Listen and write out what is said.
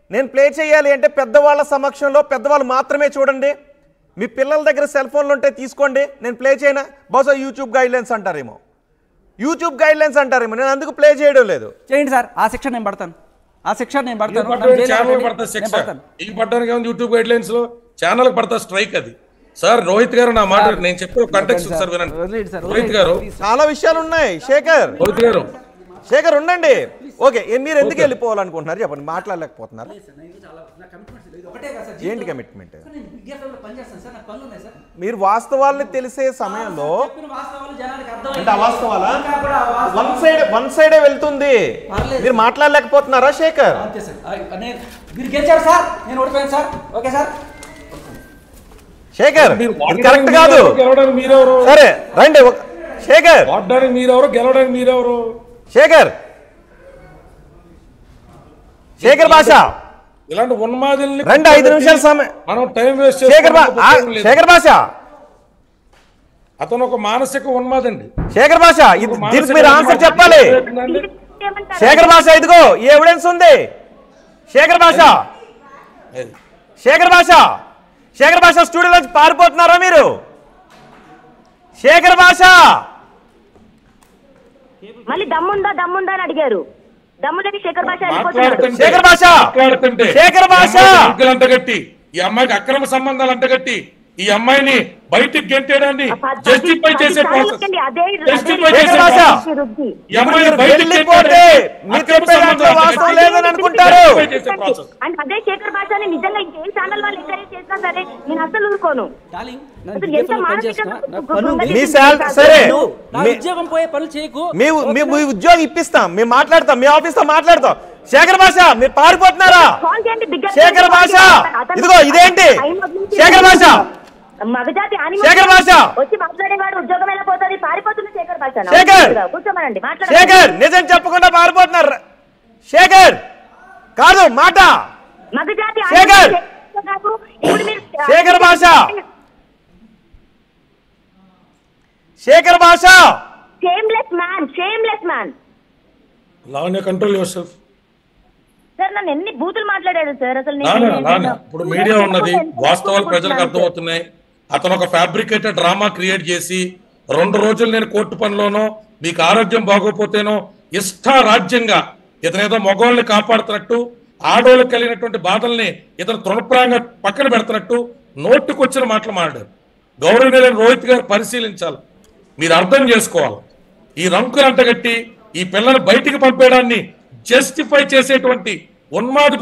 నేను ప్లే చేయాలి అంటే పెద్దవాళ్ళ సమక్షంలో పెద్దవాళ్ళు మాత్రమే చూడండి మీ పిల్లల దగ్గర సెల్ ఫోన్లు ఉంటే తీసుకోండి నేను ప్లే చేయనా బహుశా యూట్యూబ్ గైడ్ లైన్స్ అంటారేమో యూట్యూబ్ గైడ్ లైన్స్ అంటారేమో నేను అందుకు ప్లే చేయడం లేదు చేయండి సార్ ఆ శిక్ష నేను పడతాను ఆ శిక్ష నేను ఈ పడతాను పడ్డానికి నాకు జైలు ఛానల్ పెట్టండి. పడతా శిక్ష నేను పడతాను. ఈ పడ్డానికి ఏమైనా యూట్యూబ్ గైడ్ లైన్స్ లో ఛానల్ పడతా స్ట్రైక్ అది సార్ రోహిత్ గారు నా మాట నేను చెప్పే కంటెక్స్ట్ సార్ వినండి వదిలేయండి సార్, రోహిత్ వదిలేయండి గారు సార్, please. చాలా విషయాలు ఉన్నాయి శేఖర్ రోహిత్ గారు శేఖర్ ఉండండి ఓకే ఏ- మీరు ఎందుకు వెళ్ళిపోవాలనుకుంటున్నారు చెప్పండి మాట్లాడలేకపోతున్నారు ఏంటి కమిట్మెంట్ మీరు వాస్తవాల్ని తెలిసే సమయంలో అంటే అవాస్తవాలా వన్ సైడ్ వన్ సైడే వెళ్తుంది పర్లేదు. మీరు మాట్లాడలేకపోతున్నారా శేఖర్ అంతే సార్ ఆ, నేను మీరు గెలిచారు సార్ నేను ఓడిపోయాను సార్ ఓకే సార్ శేఖర్ మీరు ఇది కరెక్ట్ కాదు గెలవడానికి మీరెవరు సరే రండి ఒక- శేఖర్ వాడడానికి మీరెవరు గెలవడానికి మీరెవరు శేఖర్ శేఖర్ భాష ఇలాంటి ఉన్మాదుల్ని రెండు ఐదు నిమిషాల సమయం మనం టైం వేస్ట్ శేఖర్ భా ఆ, శేఖర్ భాష అతను ఒక మానసిక ఉన్మాదండి శేఖర్ భాష ఇది దీనికి మీరు ఆన్సర్ చెప్పాలి శేఖర్ భాష ఇదిగో ఈ ఎవిడెన్స్ ఉంది శేఖర్ భాష అది. శేఖర్ భాష శేఖర్ భాష స్టూడియో నుంచి పారిపోతున్నారా మీరు శేఖర్ భాష మళ్ళీ దమ్ముందా దమ్ముందా అని అడిగారు దమ్ములేని శేఖర్ భాష వెళ్ళిపోతున్నారు మాట్లాడుతుంటే శేఖర్ భాష మాట్లాడుతుంటే శేఖర్ భాష ఈ అమ్మాయికి అంకులు అంటగట్టి ఈ అమ్మాయికి అక్రమ సంబంధాలు అంటగట్టి ఈ అమ్మాయిని బయటికి గెంటేయడాన్ని పది- జస్టిఫై పది చేసే సార్లు ప్రాసెస్ ఎక్కండి, అదే జస్టిఫై శేఖర్ చేసే భాష. ప్రాసెస్ రుద్ది. ఈ అమ్మాయిని మీరు బయటికి వెళ్ళిపోతే గెంటేయడాన్ని మీరు అక్రమ చెప్పే దాంట్లో సంబంధాలు వాస్తవం అంటగట్టి లేదని అనుకుంటారు జస్టిఫై చేసే ప్రాసెస్ అంటే అదే శేఖర్ భాషని నిజంగా ఇంకేం ఛానల్ వాళ్ళు ఎంకరేజ్ చేసినా సరే నేను అసలు ఊరుకోను డార్లింగ్ నేను అసలు BFL ఎంత లో పని మానసిక చేస్తున్నా. నా గు- పని ఉంది. గు- మీ శాల సరే నువ్వు నా మీ- ఉద్యోగం పోయే పనులు చేయకు మీ మీ మీ ఉద్యోగం ఇప్పిస్తాం మేము మాట్లాడతాం మీ ఆఫీస్ తో మాట్లాడతాం శేఖర్ భాష మీరు పారిపోతున్నారా కాల్ చేయండి బిగ్గర్ శేఖర్ భాష అతను ఇదిగో ఇదేంటి టైం వదిలించి శేఖర్ భాష మగజాతి animal శేఖర్ భాష. వచ్చి మాట్లాడేవాడు ఉద్యోగం ఎలా పోతుంది పారిపోతున్న శేఖర్ భాష శేఖర్. కూర్చోమనండి మాట్లాడండి శేఖర్ నిజం చెప్పకుండా పారిపోతున్నారు శేఖర్ కాదు మాట మగజాతి శేఖర్. animal కాదు. ఇప్పుడు మీరు Shekhar Basha. Shekhar Basha shameless man shameless man Lavanya control yourself sir నన్ను ఎన్ని బూతులు మాట్లాడారు సార్ అసలు నేను- నాన్న నేను- నాన్న నేను- ఇప్పుడు మీడియా ఉన్నది ఎంత వాస్తవాలు ప్రజలకు కోరుకుంటున్నాను సార్. అర్థమవుతున్నాయి అతను ఒక ఫ్యాబ్రికేటెడ్ డ్రామా క్రియేట్ చేసి రెండు రోజులు నేను కోర్టు పనిలోనో మీకు ఆరోగ్యం బాగోపోతేనో ఇష్ట రాజ్యంగా ఇతనేదో మగవాళ్ళని కాపాడుతున్నట్టు ఆడవాళ్ళకి కలిగినటువంటి బాధల్ని ఇతను తృణప్రాయంగా పక్కన పెడుతున్నట్టు నోటుకొచ్చిన మాటలు మాట్లాడారు గౌరవనీయులైన రోహిత్ గారు పరిశీలించాలి మీరు అర్థం చేసుకోవాలి ఈ రంకులు అంటగట్టి ఈ పిల్లలు బయటికి పంపేయడాన్ని జస్టిఫై చేసేటువంటి ఉన్మాది